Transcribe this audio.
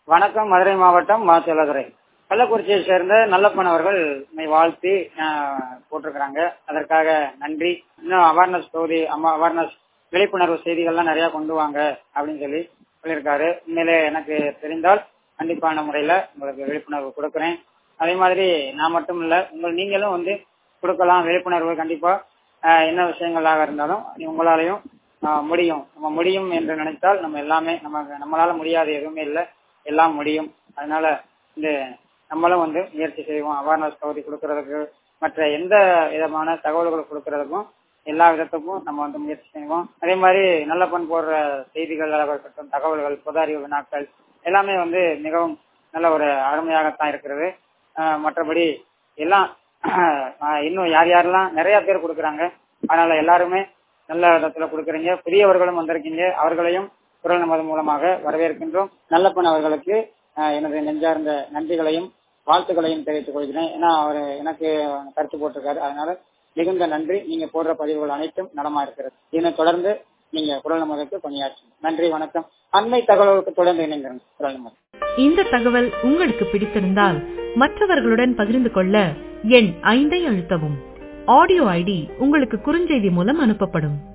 வணக்கம் மதுரை மாவட்டம் மா செல்லதுரை கள்ளக்குறிச்சியை சேர்ந்த நல்லப்பன் அவர்கள் என்னை வாழ்த்தி ஆஹ், போட்டிருக்கிறாங்க அதற்காக நன்றி இன்னும் அவேர்னஸ் பகுதி அம்மா அவேர்னஸ் விழிப்புணர்வு செய்திகள்லாம் நிறைய கொண்டு வாங்க அப்படின்னு சொல்லி சொல்லியிருக்காரு உண்மையிலே எனக்கு தெரிந்தால் கண்டிப்பான முறையில உங்களுக்கு விழிப்புணர்வு கொடுக்குறேன் அதே மாதிரி நான் மட்டும் இல்ல உங்கள் நீங்களும் வந்து கொடுக்கலாம் விழிப்புணர்வு கண்டிப்பா ஆஹ், என்ன விஷயங்களாக இருந்தாலும் நீ உங்களாலையும் ஆஹ், முடியும் நம்ம முடியும் என்று நினைத்தால் நம்ம எல்லாமே நம்ம நம்மளால முடியாது எதுவுமே இல்லை எல்லாம் முடியும் அதனால இந்த நம்மளும் வந்து முயற்சி செய்வோம் அவேர்னஸ் பகுதி கொடுக்கறதுக்கு மற்ற எந்த விதமான தகவல்கள் கொடுக்கறதுக்கும் எல்லா விதத்துக்கும் நம்ம வந்து முயற்சி செய்வோம் அதே மாதிரி நல்ல பண் போடுற செய்திகள் இருக்கட்டும் தகவல்கள் பொது அறிவு வினாக்கள் எல்லாமே வந்து மிகவும் நல்ல ஒரு அருமையாகத்தான் இருக்கிறது ஆஹ் மற்றபடி எல்லாம் ஆஹ் இன்னும் யார் யாரெல்லாம் நிறைய பேர் கொடுக்குறாங்க அதனால எல்லாருமே நல்ல விதத்துல கொடுக்குறீங்க புதியவர்களும் வந்திருக்கீங்க அவர்களையும் குரல் நமது மூலமாக வரவேற்கின்றோம் நல்லப்பன் அவர்களுக்கு ஆஹ் எனது நெஞ்சார்ந்த நன்றிகளையும் வாழ்த்துக்களையும் தெரிவித்துக் கொள்கிறேன் ஏன்னா அவர் எனக்கு கருத்து போட்டிருக்காரு அதனால மிகுந்த நன்றி நீங்க போடுற பதிவுகள் அனைத்தும் நலமா இருக்கிறது இதனை தொடர்ந்து நீங்க குரல் நமதுக்கு பணியாற்றும் நன்றி வணக்கம் அண்மை தகவல்களுக்கு தொடர்ந்து இணைந்திருங்க குரல் நமது இந்த தகவல் உங்களுக்கு பிடித்திருந்தால் மற்றவர்களுடன் பகிர்ந்து கொள்ள எண் ஐந்தை அழுத்தவும் ஆடியோ ஐடி உங்களுக்கு குறுஞ்செய்தி மூலம் அனுப்பப்படும்